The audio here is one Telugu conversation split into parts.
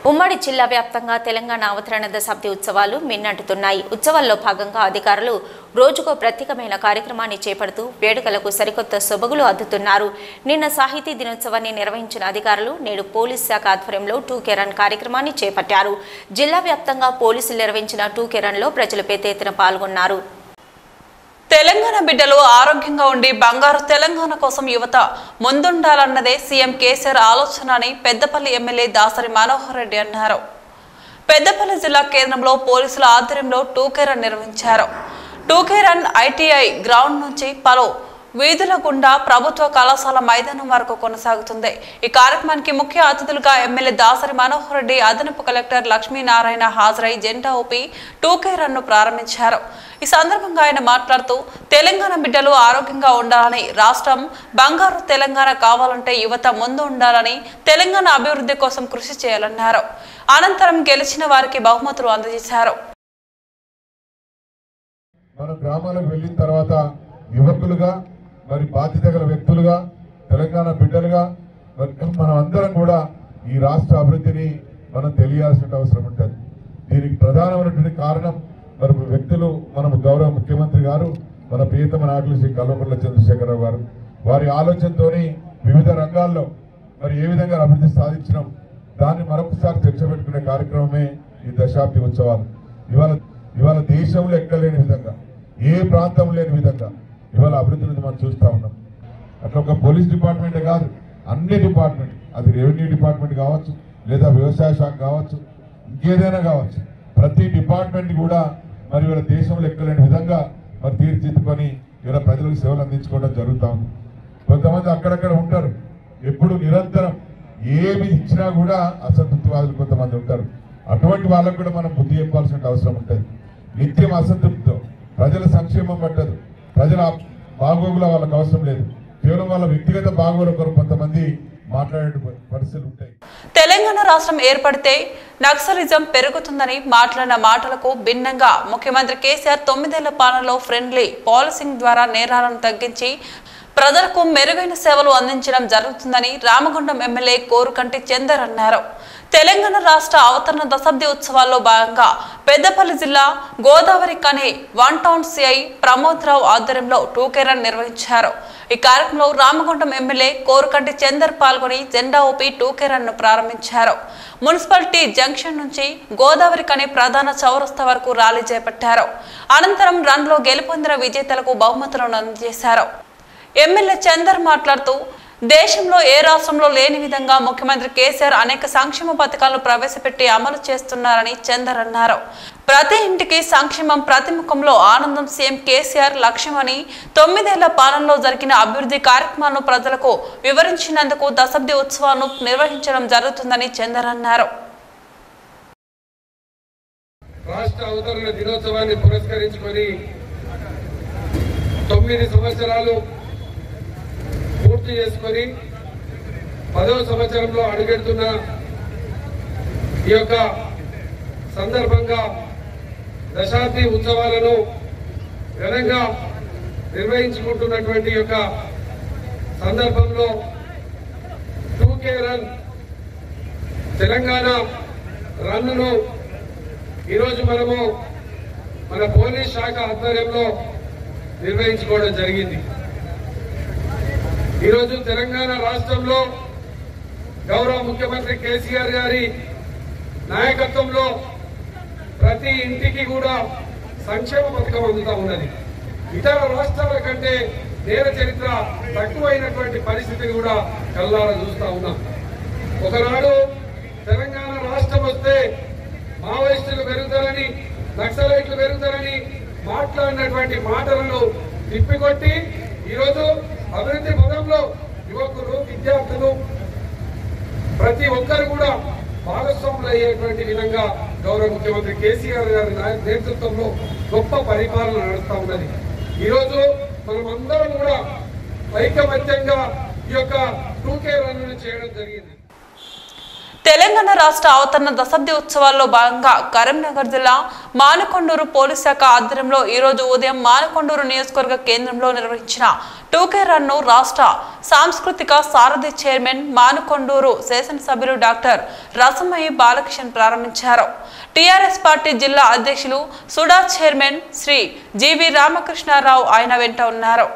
ఉమ్మడి జిల్లా వ్యాప్తంగా తెలంగాణ అవతరణ దశాబ్ది ఉత్సవాలు మిన్నంటుతున్నాయి ఉత్సవాల్లో భాగంగా అధికారులు రోజుకో ప్రత్యేకమైన కార్యక్రమాన్ని చేపడుతూ వేడుకలకు సరికొత్త సొబగులు అద్దుతున్నారు నిన్న సాహితీ దినోత్సవాన్ని నిర్వహించిన అధికారులు నేడు పోలీస్ శాఖ ఆధ్వర్యంలో టూ కెరన్ కార్యక్రమాన్ని చేపట్టారు జిల్లా వ్యాప్తంగా పోలీసులు నిర్వహించిన టూ కెరన్లో ప్రజలు పెద్ద ఎత్తున పాల్గొన్నారు తెలంగాణ బిడ్డలు ఆరోగ్యంగా ఉండి బంగారు తెలంగాణ కోసం యువత ముందుండాలన్నదే సీఎం కేసీఆర్ ఆలోచన అని పెద్దపల్లి ఎమ్మెల్యే దాసరి మనోహర్ రెడ్డి అన్నారు పెద్దపల్లి జిల్లా కేంద్రంలో పోలీసుల ఆధ్వర్యంలో టూకే రన్ నిర్వహించారు టూకే రన్ ఐటీఐ గ్రౌండ్ నుంచి పలు వీధుల గుండా ప్రభుత్వ కళాశాల మైదానం వరకు కొనసాగుతుంది ఈ కార్యక్రమానికి ముఖ్య అతిథులుగా ఎమ్మెల్యే దాసరి మనోహర్ రెడ్డి అదనపు కలెక్టర్ లక్ష్మీనారాయణ హాజరై జెండా ఊపి టూకే రన్ను ప్రారంభించారు ఈ సందర్భంగా ఆయన మాట్లాడుతూ తెలంగాణ బిడ్డలు ఆరోగ్యంగా ఉండాలని రాష్ట్రం బంగారు తెలంగాణ కావాలంటే యువత ముందు ఉండాలని తెలంగాణ అభివృద్ధి కోసం కృషి చేయాలన్నారు అనంతరం గెలిచిన వారికి బహుమతులు అందజేశారు మన గ్రామాలకు వెళ్ళిన తర్వాత యువకులుగా మరి బాధ్యత గల వ్యక్తులుగా తెలంగాణ బిడ్డలుగా మరి మనం అందరం కూడా ఈ రాష్ట్ర అభివృద్ధిని మనం తెలియాల్సిన అవసరం ఉంటుంది దీనికి ప్రధానమైనటువంటి కారణం మరి వ్యక్తులు మన గౌరవ ముఖ్యమంత్రి గారు మన ప్రియతమ నాయకులు శ్రీ కల్వకుంట్ల చంద్రశేఖరరావు గారు వారి ఆలోచనతోని వివిధ రంగాల్లో మరి ఏ విధంగా అభివృద్ధి సాధించడం దాన్ని మరొకసారి తెచ్చబెట్టుకునే కార్యక్రమమే ఈ దశాబ్ది ఉత్సవాలు ఇవాళ ఇవాళ దేశంలో ఎక్కలేని విధంగా ఏ ప్రాంతం లేని విధంగా ఇవాళ అభివృద్ధిని మనం చూస్తా ఉన్నాం అట్లా ఒక పోలీస్ డిపార్ట్మెంటే కాదు అన్ని డిపార్ట్మెంట్ అది రెవెన్యూ డిపార్ట్మెంట్ కావచ్చు లేదా వ్యవసాయ శాఖ కావచ్చు ఇంకేదైనా కావచ్చు ప్రతి డిపార్ట్మెంట్ కూడా మరి ఇవాళ దేశంలో ఎక్కలేని విధంగా మరి తీర్చిదిద్దుకొని ఇవాళ ప్రజలకు సేవలు అందించుకోవడం జరుగుతా ఉంది కొంతమంది అక్కడక్కడ ఉంటారు ఎప్పుడు నిరంతరం ఏమి ఇచ్చినా కూడా అసంతృప్తివాదులు కొంతమంది ఉంటారు అటువంటి వాళ్ళకు కూడా మనం బుద్ధి చెప్పాల్సిన అవసరం ఉంటుంది నిత్యం అసంతృప్తితో ప్రజల సంక్షేమం పట్టదు ప్రజల బాగోగుల వాళ్ళకి అవసరం లేదు కేవలం వాళ్ళ వ్యక్తిగత బాగోగుల కొరకు కొంతమంది మాట్లాడే పరిస్థితులు ఉంటాయి తెలంగాణ రాష్ట్రం ఏర్పడితే నక్సలిజం పెరుగుతుందని మాట్లాడిన మాటలకు భిన్నంగా ముఖ్యమంత్రి కేసీఆర్ తొమ్మిదేళ్ల పాలనలో ఫ్రెండ్లీ పాలసింగ్ ద్వారా నేరాలను తగ్గించి ప్రజలకు మెరుగైన సేవలు అందించడం జరుగుతుందని రామగుండం ఎమ్మెల్యే కోరుకంటి చందర్ అన్నారు తెలంగాణ రాష్ట్ర అవతరణ దశాబ్ది ఉత్సవాల్లో భాగంగా పెద్దపల్లి జిల్లా Godavarikhani one town CI Pramod Rao ఆధ్వర్యంలో టూకేరన్ నిర్వహించారు ఈ కార్యక్రమంలో రామగుండం ఎమ్మెల్యే కోరుకంటి చందర్ పాల్గొని జెండా ఊపి టూకేరన్ ను ప్రారంభించారు మున్సిపాలిటీ జంక్షన్ నుంచి గోదావరి కని ప్రధాన చౌరస్తా వరకు ర్యాలీ చేపట్టారు అనంతరం రన్ లో గెలుపొందిన విజేతలకు బహుమతులను అందజేశారు ఎమ్మెల్యే చందర్ మాట్లాడుతూ దేశంలో ఏ రాష్ట్రంలో లేని విధంగా ముఖ్యమంత్రి కేసీఆర్ అనేక సంక్షేమ పథకాలను ప్రవేశపెట్టి అమలు చేస్తున్నారని చందర్ అన్నారు ప్రతి ఇంటికి సంక్షేమం ప్రతి ముఖంలో ఆనందం సీఎం కేసీఆర్ లక్ష్యమని తొమ్మిదేళ్ల పాలనలో జరిగిన అభివృద్ధి కార్యక్రమాలను ప్రజలకు వివరించినందుకు దశాబ్ది ఉత్సవాలను నిర్వహించడం జరుగుతుందని చందర్ అన్నారు రాష్ట్ర అవతరణ దినోత్సవాన్ని పురస్కరించుకొని తొమ్మిది సంవత్సరాలు పూర్తి చేసుకొని పదవ సంవత్సరంలో అడుగెడుతున్న ఈ యొక్క సందర్భంగా దశాబ్ది ఉత్సవాలను ఘనంగా నిర్వహించుకుంటున్నటువంటి యొక్క సందర్భంలో టూకే రన్ తెలంగాణ రన్నును ఈరోజు మనము మన పోలీస్ శాఖ ఆధ్వర్యంలో నిర్వహించుకోవడం జరిగింది ఈరోజు తెలంగాణ రాష్ట్రంలో గౌరవ ముఖ్యమంత్రి కేసీఆర్ గారి నాయకత్వంలో ప్రతి ఇంటికి కూడా సంక్షేమ పథకం అందుతా ఉన్నది ఇతర రాష్ట్రాల కంటే నేర చరిత్ర తక్కువైనటువంటి పరిస్థితిని కూడా కల్లారా చూస్తా ఉన్నాం ఒకనాడు తెలంగాణ రాష్ట్రం వస్తే మావోయిస్టులు పెరుగుతారని నక్సలైట్లు పెరుగుతారని మాట్లాడినటువంటి మాటలను తిప్పికొట్టి ఈరోజు అభివృద్ధి పదంలో యువకులు విద్యార్థులు ప్రతి ఒక్కరు కూడా భాగస్వాములు అయ్యేటువంటి విధంగా గౌరవ ముఖ్యమంత్రి కేసీఆర్ గారి నాయ- నేతృత్వంలో గొప్ప పరిపాలన నడుస్తా ఉన్నది ఈరోజు మనం అందరం కూడా ఐకమత్యంగా ఈ యొక్క టూకే రన్ను చేయడం జరిగింది తెలంగాణ రాష్ట్ర అవతరణ దశాబ్ది ఉత్సవాల్లో భాగంగా కరీంనగర్ జిల్లా మానకొండూరు పోలీస్ శాఖ ఆధ్వర్యంలో ఈ రోజు ఉదయం మానకొండూరు నియోజకవర్గ కేంద్రంలో నిర్వహించిన టూకే రన్ ను రాష్ట్ర సాంస్కృతిక సారథి చైర్మన్ మానకొండూరు శాసనసభ్యులు డాక్టర్ రసమయ్య బాలకిషన్ ప్రారంభించారు టీఆర్ఎస్ పార్టీ జిల్లా అధ్యక్షులు SUDA chairman Shri GV Ramakrishnarao ఆయన వెంట ఉన్నారు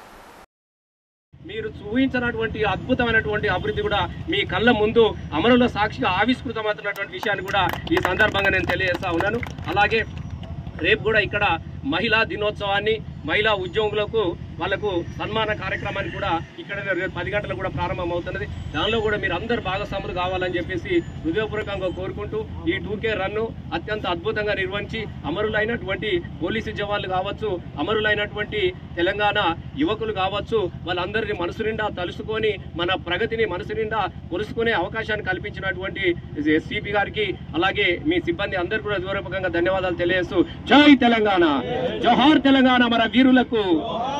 మీరు చూపించినటువంటి అద్భుతమైనటువంటి అభివృద్ధి కూడా మీ కళ్ళ ముందు అమరుల సాక్షిగా ఆవిష్కృతమవుతున్నటువంటి విషయాన్ని కూడా ఈ సందర్భంగా నేను తెలియజేస్తా ఉన్నాను అలాగే రేపు కూడా ఇక్కడ మహిళా దినోత్సవాన్ని మహిళా ఉద్యోగులకు వాళ్ళకు సన్మాన కార్యక్రమాన్ని కూడా ఇక్కడ రేపు పది గంటలకు కూడా ప్రారంభం అవుతున్నది దానిలో కూడా మీరు అందరు భాగస్వాములు కావాలని చెప్పేసి హృదయపూర్వకంగా కోరుకుంటూ ఈ టూకే రన్ను అత్యంత అద్భుతంగా నిర్వహించి అమరులైనటువంటి పోలీసు జవాన్లు కావచ్చు అమరులైనటువంటి తెలంగాణ యువకులు కావచ్చు వాళ్ళందరినీ మనసు నిండా తలుసుకొని మన ప్రగతిని మనసు నిండా కొలుసుకునే అవకాశాన్ని కల్పించినటువంటి ఎస్సీపీ గారికి అలాగే మీ సిబ్బంది అందరు కూడా హృదయపూర్వకంగా ధన్యవాదాలు తెలియజేస్తూ జై తెలంగాణ జోహార్ తెలంగాణ మన వీరులకు